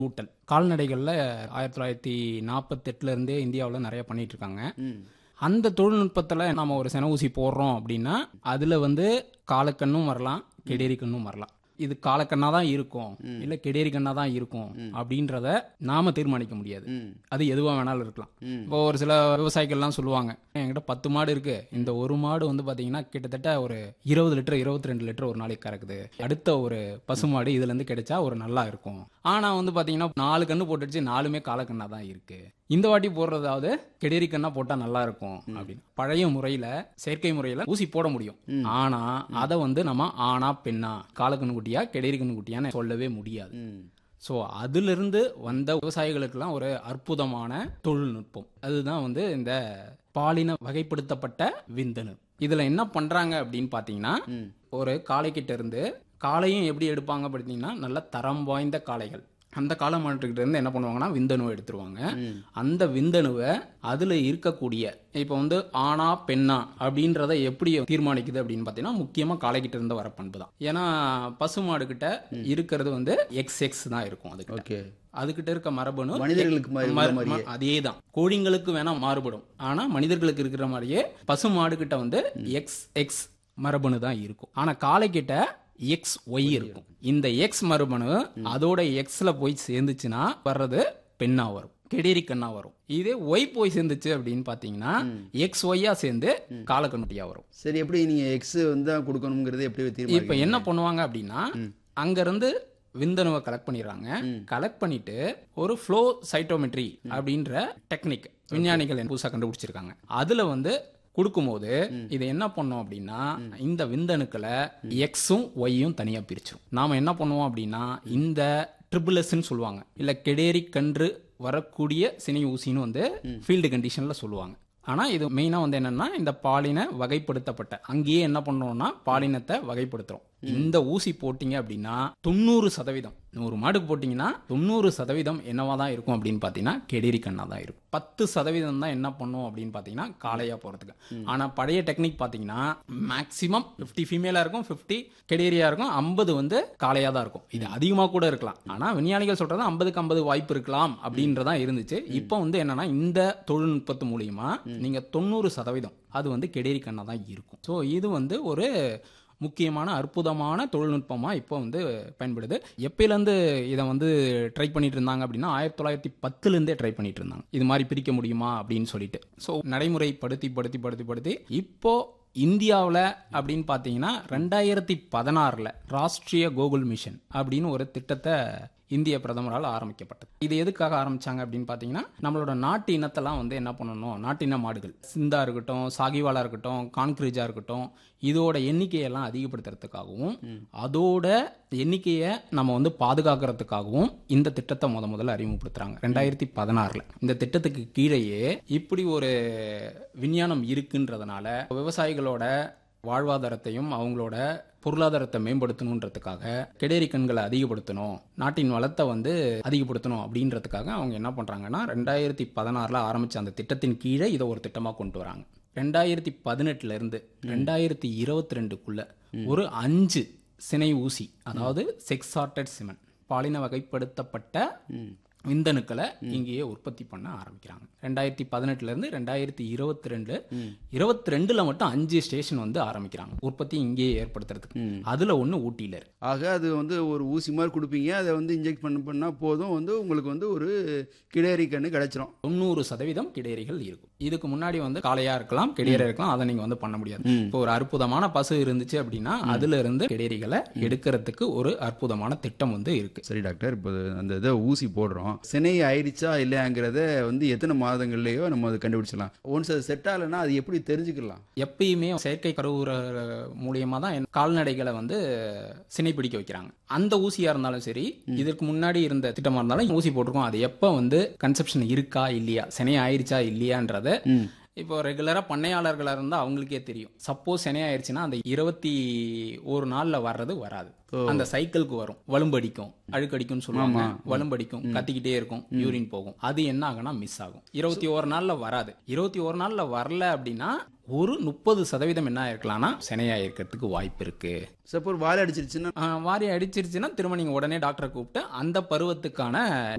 ஊட்டல் கால்நடைகளில் ஆயிரத்தி தொள்ளாயிரத்தி நாற்பத்தெட்டுல இருந்தே இந்தியாவில் நிறைய பண்ணிட்டு இருக்காங்க அந்த தொழில்நுட்பத்தில் நம்ம ஒரு சென ஊசி போடுறோம் அப்படின்னா அதில் வந்து காலக்கண்ணும் வரலாம் கெடேரி கண்ணும் வரலாம் இது காலக்கண்ணா தான் இருக்கும் இல்லை கெடேரி கண்ணா தான் இருக்கும் அப்படின்றத நாம தீர்மானிக்க முடியாது அது எதுவாக வேணாலும் இருக்கலாம் இப்போ ஒரு சில விவசாயிகள்லாம் சொல்லுவாங்க என்கிட்ட பத்து மாடு இருக்கு இந்த ஒரு மாடு வந்து பார்த்தீங்கன்னா கிட்டத்தட்ட ஒரு இருபது லிட்டர் இருபத்தி ரெண்டு லிட்டர் ஒரு நாளைக்கு கறக்குது அடுத்த ஒரு பசுமாடு இதுல இருந்து கிடைச்சா ஒரு நல்லா இருக்கும் ஆனா வந்து பாத்தீங்கன்னா நாலு கண்ணு போட்டுடுச்சு நாலுமே காலக்கண்ணா தான் இருக்கு இந்த வாட்டி போடுறதாவது கெடேரி கண்ணா போட்டா நல்லா இருக்கும் அப்படின்னு பழைய முறையில செயற்கை முறையில ஊசி போட முடியும் ஆனா அதை வந்து நம்ம ஆனா பெண்ணா காலக்கண்ணு குட்டியா கெடேரி கண்ணு குட்டியான்னு சொல்லவே முடியாது ஸோ அதிலிருந்து வந்த விவசாயிகளுக்கெல்லாம் ஒரு அற்புதமான தொழில்நுட்பம் அதுதான் வந்து இந்த பாலின வகைப்படுத்தப்பட்ட விந்தணு இதுல என்ன பண்றாங்க அப்படின்னு பாத்தீங்கன்னா ஒரு காளைக்கிட்ட இருந்து காளையும் எப்படி எடுப்பாங்க பார்த்தீங்கன்னா நல்ல தரம் வாய்ந்த காளைகள் அந்த காளை மாட்டுக்கிட்ட இருந்து என்ன பண்ணுவாங்கன்னா விந்தணுவை எடுத்துருவாங்க அந்த விந்தணுவை அதுல இருக்கக்கூடிய இப்போ வந்து ஆணா பெண்ணா அப்படின்றத எப்படி தீர்மானிக்குது அப்படின்னு பார்த்தீங்கன்னா முக்கியமா காளைக்கிட்ட இருந்து வர பண்பு தான் ஏன்னா பசுமாடு கிட்ட இருக்கிறது வந்து எக்ஸ் எக்ஸ் தான் இருக்கும் அதுக்கு ஓகே அதுகிட்ட இருக்க மரபணு மனிதர்களுக்கு மா- உள்ள ம- மாதிரியே. ம- அதேதான் கோழிங்களுக்கு வேணா மாறுபடும் ஆனா மனிதர்களுக்கு இருக்கிற மாதிரியே பசு மாடு கிட்ட வந்து எக்ஸ் எக்ஸ் மரபணு தான் இருக்கும் ஆனா காளை கிட்ட எக்ஸ் ஒய் இருக்கும் இந்த எக்ஸ் மரபணு அதோட எக்ஸ்ல போய் சேர்ந்துச்சுன்னா வர்றது பெண்ணா வரும் கெடேரி கண்ணா வரும் இதே ஒய் போய் சேர்ந்துச்சு அப்படின்னு பாத்தீங்கன்னா எக்ஸ் ஒய்யா சேர்ந்து காலக்கண்ணுட்டியா வரும் சரி எப்படி நீங்க எக்ஸ் வந்து தான் கொடுக்கணுங்கிறது எப்படி இப்ப தீர்மானிக்க என்ன பண்ணுவாங்க அப்படின்னா அங்க இருந்து விந்தணுவை கலெக்ட் பண்ணிடுறாங்க கலெக்ட் பண்ணிட்டு ஒரு ஃப்ளோ சைட்டோமெட்ரி அப்படின்ற டெக்னிக் விஞ்ஞானிகள் புதுசா கண்டுபிடிச்சிருக்காங்க அதுல வந்து கொடுக்கும்போது இது என்ன பண்ணோம் அப்படின்னா இந்த விந்தணுக்களை எக்ஸும் ஒய்யும் தனியா பிரிச்சிரும் நாம என்ன பண்ணுவோம் அப்படின்னா இந்த ட்ரிபிள்எஸ்ன்னு சொல்லுவாங்க இல்ல கெடேரி கன்று வரக்கூடிய சினை ஊசின்னு வந்து ஃபீல்டு கண்டிஷன்ல சொல்லுவாங்க ஆனா இது மெயினா வந்து என்னன்னா இந்த பாலின வகைப்படுத்தப்பட்ட அங்கேயே என்ன பண்ணோம்னா பாலினத்தை வகைப்படுத்துறோம் இந்த ஊசி போட்டீங்க அப்படின்னா தொண்ணூறு சதவீதம் நூறு மாடுக்கு போட்டீங்கன்னா தொண்ணூறு சதவீதம் என்னவா தான் இருக்கும் அப்படின்னு பாத்தீங்கன்னா கெடேரி கண்ணா தான் இருக்கும் பத்து சதவீதம் தான் என்ன பண்ணும் அப்படின்னு பாத்தீங்கன்னா காளையா போறதுக்கு ஆனா பழைய டெக்னிக் பாத்தீங்கன்னா மேக்சிமம் 50 ஃபீமேலா இருக்கும் 50 கெடேரியா இருக்கும் 50 வந்து காளையா தான் இருக்கும் இது அதிகமா கூட இருக்கலாம் ஆனா விஞ்ஞானிகள் சொல்றது 50க்கு 50 வாய்ப்பு இருக்கலாம் அப்படின்றதா இருந்துச்சு இப்போ வந்து என்னன்னா இந்த தொழில்நுட்பத்து மூலியமா நீங்க தொண்ணூறு சதவீதம் அது வந்து கெடேரி கண்ணா தான் இருக்கும் ஸோ இது வந்து ஒரு முக்கியமான அற்புதமான தொழில்நுட்பமாக இப்போ வந்து பயன்படுது எப்பயிலேருந்து இதை வந்து ட்ரை பண்ணிட்டு இருந்தாங்க அப்படின்னா ஆயிரத்தி தொள்ளாயிரத்தி பத்துலேருந்தே ட்ரை பண்ணிட்டு இருந்தாங்க இது மாதிரி பிரிக்க முடியுமா அப்படின்னு சொல்லிட்டு ஸோ நடைமுறைப்படுத்தி படுத்தி படுத்தி படுத்தி இப்போ இந்தியாவில் அப்படின்னு பார்த்தீங்கன்னா ரெண்டாயிரத்தி பதினாறில் ராஷ்ட்ரிய கோகுல் மிஷன் அப்படின்னு ஒரு திட்டத்தை இந்திய பிரதமரால் ஆரம்பிக்கப்பட்டது இது எதுக்காக ஆரம்பிச்சாங்க அப்படின்னு பார்த்தீங்கன்னா நம்மளோட நாட்டு இனத்தெல்லாம் வந்து என்ன பண்ணணும் நாட்டின மாடுகள் சிந்தா இருக்கட்டும் சாகிவாலா இருக்கட்டும் கான்கிரீஜா இருக்கட்டும் இதோட எண்ணிக்கையெல்லாம் அதிகப்படுத்துறதுக்காகவும் அதோட எண்ணிக்கையை நம்ம வந்து பாதுகாக்கிறதுக்காகவும் இந்த திட்டத்தை முத முதல்ல அறிமுகப்படுத்துறாங்க ரெண்டாயிரத்தி பதினாறுல இந்த திட்டத்துக்கு கீழேயே இப்படி ஒரு விஞ்ஞானம் இருக்குன்றதுனால விவசாயிகளோட வாழ்வாதாரத்தையும் அவங்களோட பொருளாதாரத்தை மேம்படுத்தணுன்றதுக்காக கெடேரி கண்களை அதிகப்படுத்தணும் நாட்டின் வளத்தை வந்து அதிகப்படுத்தணும் அப்படின்றதுக்காக அவங்க என்ன பண்றாங்கன்னா ரெண்டாயிரத்தி பதினாறுல ஆரம்பிச்ச அந்த திட்டத்தின் கீழே இதை ஒரு திட்டமா கொண்டு வராங்க ரெண்டாயிரத்தி பதினெட்டுல இருந்து ரெண்டாயிரத்தி இருபத்தி ரெண்டுக்குள்ள ஒரு அஞ்சு சினை ஊசி அதாவது செக்ஸ் சார்ட்டட் சிமெண்ட் பாலின வகைப்படுத்தப்பட்ட விந்தணுக்களை இங்கேயே உற்பத்தி பண்ண ஆரம்பிக்கிறாங்க ரெண்டாயிரத்தி பதினெட்டுல இருந்து ரெண்டாயிரத்தி இருபத்தி ரெண்டு இருபத்தி ரெண்டுல மட்டும் அஞ்சு ஸ்டேஷன் வந்து ஆரம்பிக்கிறாங்க உற்பத்தி இங்கேயே ஏற்படுத்துறதுக்கு அதுல ஒண்ணு ஊட்டியில இருக்கு ஆக அது வந்து ஒரு ஊசி மாதிரி கொடுப்பீங்க அதை வந்து இன்ஜெக்ட் பண்ண பண்ணால் போதும் வந்து உங்களுக்கு வந்து ஒரு கிடேரி கண்ணு கிடைச்சிரும் தொண்ணூறு சதவீதம் கிடையறிகள் இருக்கும் இதுக்கு முன்னாடி வந்து காளையா இருக்கலாம் கிடையரா இருக்கலாம் அதை நீங்க வந்து பண்ண முடியாது இப்போ ஒரு அற்புதமான பசு இருந்துச்சு அப்படின்னா அதுல இருந்து கிடையறிகளை எடுக்கிறதுக்கு ஒரு அற்புதமான திட்டம் வந்து இருக்கு சரி டாக்டர் இப்போ அந்த இதை ஊசி போடுறோம் சினை ஆயிடுச்சா இல்லையாங்கிறத வந்து எத்தனை மாதங்கள்லயோ நம்ம அதை கண்டுபிடிச்சிடலாம் ஒன்ஸ் அது செட் ஆகலைன்னா அது எப்படி தெரிஞ்சுக்கலாம் எப்பயுமே செயற்கை கருவுற மூலியமா தான் என் கால்நடைகளை வந்து சினை பிடிக்க வைக்கிறாங்க அந்த ஊசியா இருந்தாலும் சரி இதற்கு முன்னாடி இருந்த திட்டமா இருந்தாலும் ஊசி போட்டிருக்கோம் அது எப்ப வந்து கன்செப்ஷன் இருக்கா இல்லையா சினை ஆயிருச்சா இல்லையான்றத இப்போ ரெகுலரா பண்ணையாளர்களா இருந்தா அவங்களுக்கே தெரியும் சப்போஸ் சினையாயிருச்சுன்னா அந்த இருபத்தி ஒரு நாள்ல வர்றது வராது அந்த சைக்கிளுக்கு வரும் வலும்படிக்கும் அழுக்கடிக்கும்னு சொல்லுவாங்க வலும்படிக்கும் கத்திக்கிட்டே இருக்கும் யூரின் போகும் அது என்ன ஆகும்னா மிஸ் ஆகும் இருபத்தி ஒரு நாள்ல வராது இருபத்தி ஒரு நாள்ல வரல அப்படின்னா ஒரு முப்பது சதவீதம் என்ன இருக்கலாம்னா சினையா இருக்கிறதுக்கு வாய்ப்பு இருக்கு சப்போஸ் வால் அடிச்சிருச்சுன்னா ஆஹ் வாரி அடிச்சிருச்சுன்னா திரும்ப நீங்க உடனே டாக்டரை கூப்பிட்டு அந்த பருவத்துக்கான